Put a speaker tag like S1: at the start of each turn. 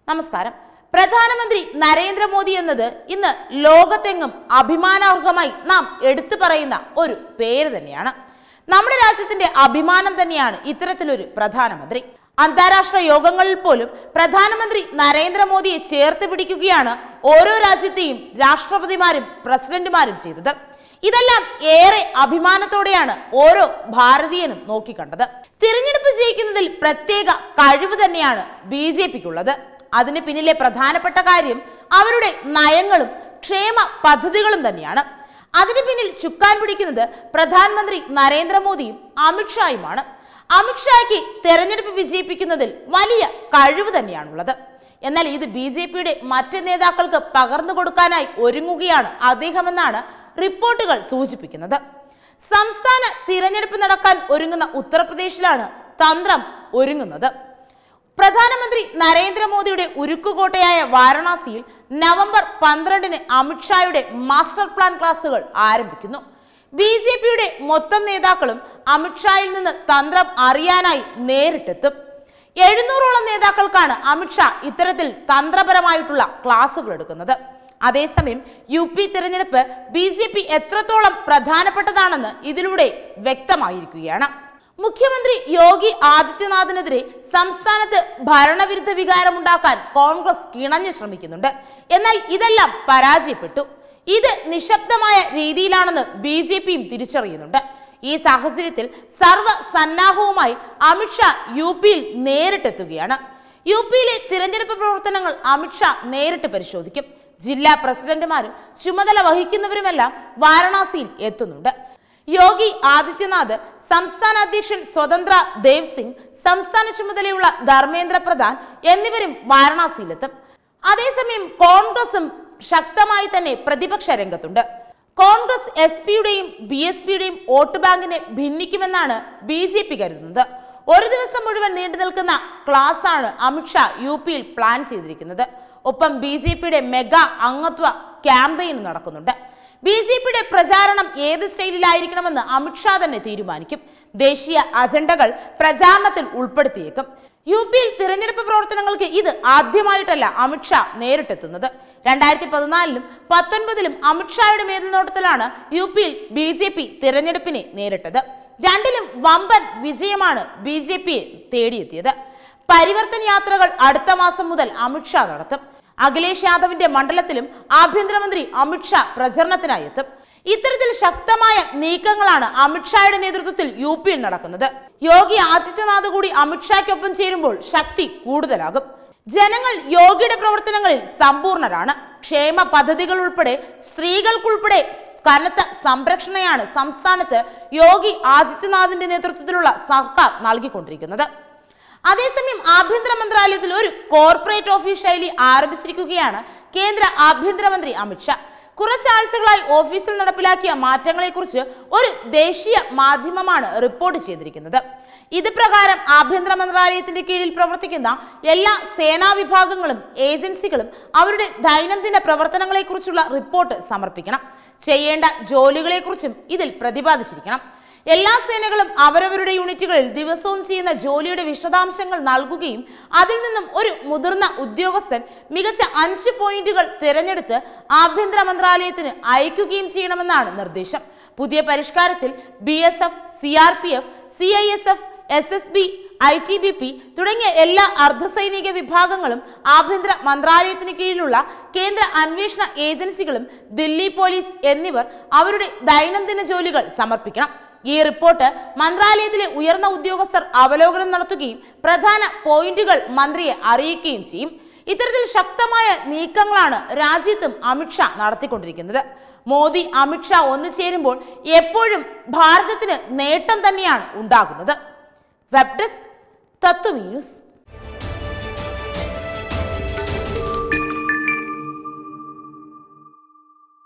S1: നമസ്കാരം പ്രധാനമന്ത്രി നരേന്ദ്രമോദി എന്നത് ഇന്ന് ലോകത്തെങ്ങും അഭിമാനാർഹമായി നാം എടുത്തു പറയുന്ന ഒരു പേര് തന്നെയാണ് നമ്മുടെ രാജ്യത്തിന്റെ അഭിമാനം തന്നെയാണ് ഇത്തരത്തിലൊരു പ്രധാനമന്ത്രി അന്താരാഷ്ട്ര യോഗങ്ങളിൽ പോലും പ്രധാനമന്ത്രി നരേന്ദ്രമോദിയെ ചേർത്ത് പിടിക്കുകയാണ് ഓരോ രാജ്യത്തെയും രാഷ്ട്രപതിമാരും പ്രസിഡന്റുമാരും ചെയ്തത് ഇതെല്ലാം ഏറെ അഭിമാനത്തോടെയാണ് ഓരോ ഭാരതീയനും നോക്കിക്കണ്ടത് തിരഞ്ഞെടുപ്പ് ജയിക്കുന്നതിൽ പ്രത്യേക കഴിവ് തന്നെയാണ് ബി ജെ പിക്കുള്ളത് അതിന് പിന്നിലെ പ്രധാനപ്പെട്ട കാര്യം അവരുടെ നയങ്ങളും ക്ഷേമ പദ്ധതികളും തന്നെയാണ് അതിന് പിന്നിൽ ചുക്കാൻ പിടിക്കുന്നത് പ്രധാനമന്ത്രി നരേന്ദ്രമോദിയും അമിത്ഷായുമാണ് അമിത്ഷായ്ക്ക് തെരഞ്ഞെടുപ്പ് വിജയിപ്പിക്കുന്നതിൽ വലിയ കഴിവ് തന്നെയാണുള്ളത് എന്നാൽ ഇത് ബി ജെ പിയുടെ മറ്റ് നേതാക്കൾക്ക് പകർന്നു കൊടുക്കാനായി ഒരുങ്ങുകയാണ് അദ്ദേഹമെന്നാണ് റിപ്പോർട്ടുകൾ സൂചിപ്പിക്കുന്നത് സംസ്ഥാന തിരഞ്ഞെടുപ്പ് നടക്കാൻ ഒരുങ്ങുന്ന ഉത്തർപ്രദേശിലാണ് തന്ത്രം ഒരുങ്ങുന്നത് പ്രധാനമന്ത്രി നരേന്ദ്രമോദിയുടെ ഉരുക്കുകോട്ടയായ വാരണാസിയിൽ നവംബർ പന്ത്രണ്ടിന് അമിത്ഷായുടെ മാസ്റ്റർ പ്ലാൻ ക്ലാസുകൾ ആരംഭിക്കുന്നു ബി ജെ പിയുടെ മൊത്തം നേതാക്കളും അമിത്ഷായിൽ നിന്ന് തന്ത്രം അറിയാനായി നേരിട്ടെത്തും എഴുന്നൂറോളം നേതാക്കൾക്കാണ് അമിത്ഷാ ഇത്തരത്തിൽ തന്ത്രപരമായിട്ടുള്ള ക്ലാസുകൾ എടുക്കുന്നത് അതേസമയം യു പി തിരഞ്ഞെടുപ്പ് ബി ജെ പി എത്രത്തോളം പ്രധാനപ്പെട്ടതാണെന്ന് ഇതിലൂടെ വ്യക്തമായിരിക്കുകയാണ് മുഖ്യമന്ത്രി യോഗി ആദിത്യനാഥിനെതിരെ സംസ്ഥാനത്ത് ഭരണവിരുദ്ധ വികാരമുണ്ടാക്കാൻ കോൺഗ്രസ് കിണഞ്ഞു ശ്രമിക്കുന്നുണ്ട് എന്നാൽ ഇതെല്ലാം പരാജയപ്പെട്ടു ഇത് നിശബ്ദമായ രീതിയിലാണെന്ന് ബി ജെ പിയും തിരിച്ചറിയുന്നുണ്ട് ഈ സാഹചര്യത്തിൽ സർവ സന്നാഹവുമായി അമിത്ഷാ യു പിയിൽ നേരിട്ടെത്തുകയാണ് യു പിയിലെ തിരഞ്ഞെടുപ്പ് പ്രവർത്തനങ്ങൾ അമിത്ഷാ നേരിട്ട് പരിശോധിക്കും ജില്ലാ പ്രസിഡന്റുമാരും ചുമതല വഹിക്കുന്നവരുമെല്ലാം വാരണാസിയിൽ എത്തുന്നുണ്ട് യോഗി ആദിത്യനാഥ് സംസ്ഥാന അധ്യക്ഷൻ സ്വതന്ത്ര ദേവ് സിംഗ് സംസ്ഥാന ചുമതലയുള്ള ധർമ്മേന്ദ്ര പ്രധാൻ എന്നിവരും വാരണാസിയിലെത്തും അതേസമയം കോൺഗ്രസും ശക്തമായി തന്നെ പ്രതിപക്ഷ രംഗത്തുണ്ട് കോൺഗ്രസ് എസ് പിയുടെയും ബി എസ് പിയുടെയും വോട്ട് ബാങ്കിനെ ഭിന്നിക്കുമെന്നാണ് ബി ജെ പി കരുതുന്നത് ഒരു ദിവസം മുഴുവൻ നീണ്ടു നിൽക്കുന്ന ക്ലാസ് ആണ് അമിത്ഷാ യു പിയിൽ പ്ലാൻ ചെയ്തിരിക്കുന്നത് ഒപ്പം ബി ജെ പിയുടെ മെഗാ അംഗത്വ ക്യാമ്പയിൻ നടക്കുന്നുണ്ട് ബി ജെ പിയുടെ പ്രചാരണം ഏത് സ്റ്റൈലിലായിരിക്കണമെന്ന് അമിത്ഷാ തന്നെ തീരുമാനിക്കും ദേശീയ അജണ്ടകൾ പ്രചാരണത്തിൽ ഉൾപ്പെടുത്തിയേക്കും യു പിയിൽ തിരഞ്ഞെടുപ്പ് പ്രവർത്തനങ്ങൾക്ക് ഇത് ആദ്യമായിട്ടല്ല അമിത്ഷാ നേരിട്ടെത്തുന്നത് രണ്ടായിരത്തി പതിനാലിലും പത്തൊൻപതിലും അമിത്ഷായുടെ മേൽനോട്ടത്തിലാണ് യു പിയിൽ ബി ജെ പി തിരഞ്ഞെടുപ്പിനെ നേരിട്ടത് രണ്ടിലും വമ്പൻ വിജയമാണ് ബി ജെ പിയെ തേടിയെത്തിയത് പരിവർത്തന യാത്രകൾ അടുത്ത മാസം മുതൽ അമിത്ഷാ നടത്തും അഖിലേഷ് യാദവിന്റെ മണ്ഡലത്തിലും ആഭ്യന്തരമന്ത്രി അമിത്ഷാ പ്രചരണത്തിനായി എത്തും ഇത്തരത്തിൽ ശക്തമായ നീക്കങ്ങളാണ് അമിത്ഷായുടെ നേതൃത്വത്തിൽ യു പിയിൽ നടക്കുന്നത് യോഗി ആദിത്യനാഥ് കൂടി അമിത്ഷായ്ക്കൊപ്പം ചേരുമ്പോൾ ശക്തി കൂടുതലാകും ജനങ്ങൾ യോഗിയുടെ പ്രവർത്തനങ്ങളിൽ സമ്പൂർണരാണ് ക്ഷേമ പദ്ധതികൾ ഉൾപ്പെടെ സ്ത്രീകൾക്കുൾപ്പെടെ കനത്ത സംരക്ഷണയാണ് സംസ്ഥാനത്ത് യോഗി ആദിത്യനാഥിന്റെ നേതൃത്വത്തിലുള്ള സർക്കാർ നൽകിക്കൊണ്ടിരിക്കുന്നത് അതേസമയം ആഭ്യന്തര മന്ത്രാലയത്തിൽ ഒരു കോർപ്പറേറ്റ് ഓഫീസ് ശൈലി ആരംഭിച്ചിരിക്കുകയാണ് കേന്ദ്ര ആഭ്യന്തരമന്ത്രി അമിത്ഷാ കുറച്ചാഴ്ചകളായി ഓഫീസിൽ നടപ്പിലാക്കിയ മാറ്റങ്ങളെക്കുറിച്ച് ഒരു ദേശീയ മാധ്യമമാണ് റിപ്പോർട്ട് ചെയ്തിരിക്കുന്നത് ഇത് പ്രകാരം ആഭ്യന്തര മന്ത്രാലയത്തിന്റെ കീഴിൽ പ്രവർത്തിക്കുന്ന എല്ലാ സേനാ വിഭാഗങ്ങളും ഏജൻസികളും അവരുടെ ദൈനംദിന പ്രവർത്തനങ്ങളെക്കുറിച്ചുള്ള റിപ്പോർട്ട് സമർപ്പിക്കണം ചെയ്യേണ്ട ജോലികളെക്കുറിച്ചും ഇതിൽ പ്രതിപാദിച്ചിരിക്കണം എല്ലാ സേനകളും അവരവരുടെ യൂണിറ്റുകളിൽ ദിവസവും ചെയ്യുന്ന ജോലിയുടെ വിശദാംശങ്ങൾ നൽകുകയും അതിൽ നിന്നും ഒരു മുതിർന്ന ഉദ്യോഗസ്ഥൻ മികച്ച അഞ്ച് പോയിന്റുകൾ തിരഞ്ഞെടുത്ത് ആഭ്യന്തര മന്ത്രാലയത്തിന് അയക്കുകയും ചെയ്യണമെന്നാണ് നിർദ്ദേശം പുതിയ പരിഷ്കാരത്തിൽ B S F C R P F C I S F S S B I T B P തുടങ്ങിയ എല്ലാ അർദ്ധസൈനിക വിഭാഗങ്ങളും ആഭ്യന്തര മന്ത്രാലയത്തിന് കീഴിലുള്ള കേന്ദ്ര അന്വേഷണ ഏജൻസികളും ദില്ലി പോലീസ് എന്നിവർ അവരുടെ ദൈനംദിന ജോലികൾ സമർപ്പിക്കണം ഈ റിപ്പോർട്ട് മന്ത്രാലയത്തിലെ ഉയർന്ന ഉദ്യോഗസ്ഥർ അവലോകനം നടത്തുകയും പ്രധാന പോയിന്റുകൾ മന്ത്രിയെ അറിയിക്കുകയും ചെയ്യും ഇത്തരത്തിൽ ശക്തമായ നീക്കങ്ങളാണ് രാജ്യത്തും അമിത്ഷാ നടത്തിക്കൊണ്ടിരിക്കുന്നത് മോദി അമിത്ഷാ ഒന്നു ചേരുമ്പോൾ എപ്പോഴും ഭാരതത്തിന് നേട്ടം തന്നെയാണ് ഉണ്ടാകുന്നത് വെബ് ഡെസ്ക് തത്വമീ ന്യൂസ്